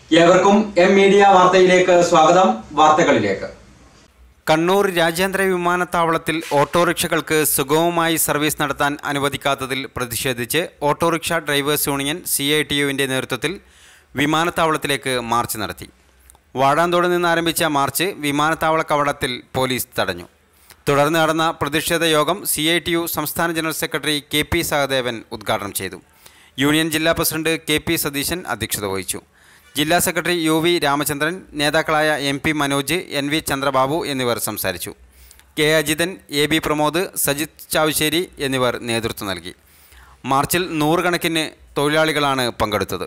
ഏവർക്കും M media വാർത്തയിലേക്ക് സ്വാഗതം വാർത്തകളിലേക്ക് കണ്ണൂർ രാജ്യാന്തര വിമാനത്താവളത്തിൽ ഓട്ടോറിക്ഷകൾക്ക് സുഗമമായി സർവീസ് നടത്താൻ അനുവദിക്കാത്തതിൽ പ്രതിഷേധിച്ച് autorickshaw drivers union C I T യുവിൻ്റെ നേതൃത്വത്തിൽ വിമാനത്താവളത്തിലേക്ക് മാർച്ച് നടത്തി വാഴാന്തോട് നിന്ന് ആരംഭിച്ച മാർച്ച് വിമാനത്താവള കവടത്തിൽ പോലീസ് തടഞ്ഞു തുടർന്ന് നടന്ന പ്രതിഷേധ യോഗം സി ഐ ടി യു സംസ്ഥാന general secretary K P Sahadevan ഉദ്ഘാടനം ചെയ്തു യൂണിയൻ ജില്ലാ പ്രസിഡന്റ് കെ പി സതീശൻ അധ്യക്ഷത വഹിച്ചു ജില്ലാ സെക്രട്ടറി യു വി രാമചന്ദ്രൻ നേതാക്കളായ M P Manoj N V Chandrababu എന്നിവർ സംസാരിച്ചു K Ajithan A B Pramod Sajith Chavassery എന്നിവർ നേതൃത്വം നൽകി മാർച്ചിൽ നൂറുകണക്കിന് തൊഴിലാളികളാണ് പങ്കെടുത്തത്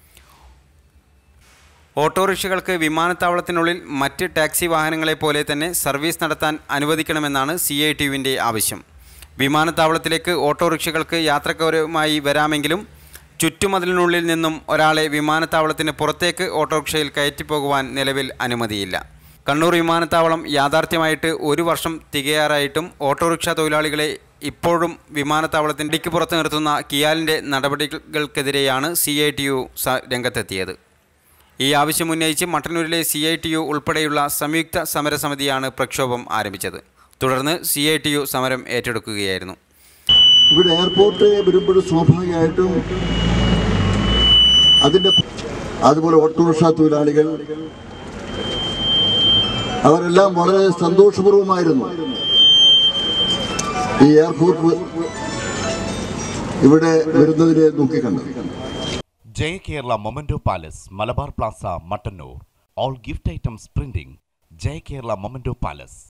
ഓട്ടോറിക്ഷകൾക്ക് വിമാനത്താവളത്തിനുള്ളിൽ മറ്റ് ടാക്സി വാഹനങ്ങളെ പോലെ തന്നെ സർവീസ് നടത്താൻ അനുവദിക്കണമെന്നാണ് സി ഐ ടി യുവിൻ്റെ ആവശ്യം വിമാനത്താവളത്തിലേക്ക് ഓട്ടോറിക്ഷകൾക്ക് യാത്രക്കാരുമായി വരാമെങ്കിലും ചുറ്റുമതിലിനുള്ളിൽ നിന്നും ഒരാളെ വിമാനത്താവളത്തിന് പുറത്തേക്ക് ഓട്ടോറിക്ഷയിൽ കയറ്റിപ്പോകുവാൻ നിലവിൽ അനുമതിയില്ല കണ്ണൂർ വിമാനത്താവളം യാഥാർത്ഥ്യമായിട്ട് ഒരു വർഷം തികയാറായിട്ടും ഓട്ടോറിക്ഷ തൊഴിലാളികളെ ഇപ്പോഴും വിമാനത്താവളത്തിൻ്റെ ഇടിക്ക് പുറത്ത് നിർത്തുന്ന കിയാലിൻ്റെ നടപടികൾക്കെതിരെയാണ് സി ഐ ടി യു രംഗത്തെത്തിയത് ഈ ആവശ്യം ഉന്നയിച്ച് മട്ടന്നൂരിലെ സി ഐ ടി യു ഉൾപ്പെടെയുള്ള സംയുക്ത സമരസമിതിയാണ് പ്രക്ഷോഭം ആരംഭിച്ചത് തുടർന്ന് സി ഐ ടി യു സമരം ഏറ്റെടുക്കുകയായിരുന്നു ഇവിടെ എയർപോർട്ട് വരുമ്പോൾ സ്വാഭാവികമായിട്ടും അതിൻ്റെ അതുപോലെ ഓട്ടോറിക്ഷ തൊഴിലാളികൾ അവരെല്ലാം വളരെ സന്തോഷപൂർവമായിരുന്നു ഈ എയർപോർട്ട് ഇവിടെ വരുന്നതിനെ നോക്കിക്കണ്ടത് Jaya Kerala memento palace Malabar plaza Mattannur all gift items printing Jaya Kerala memento palace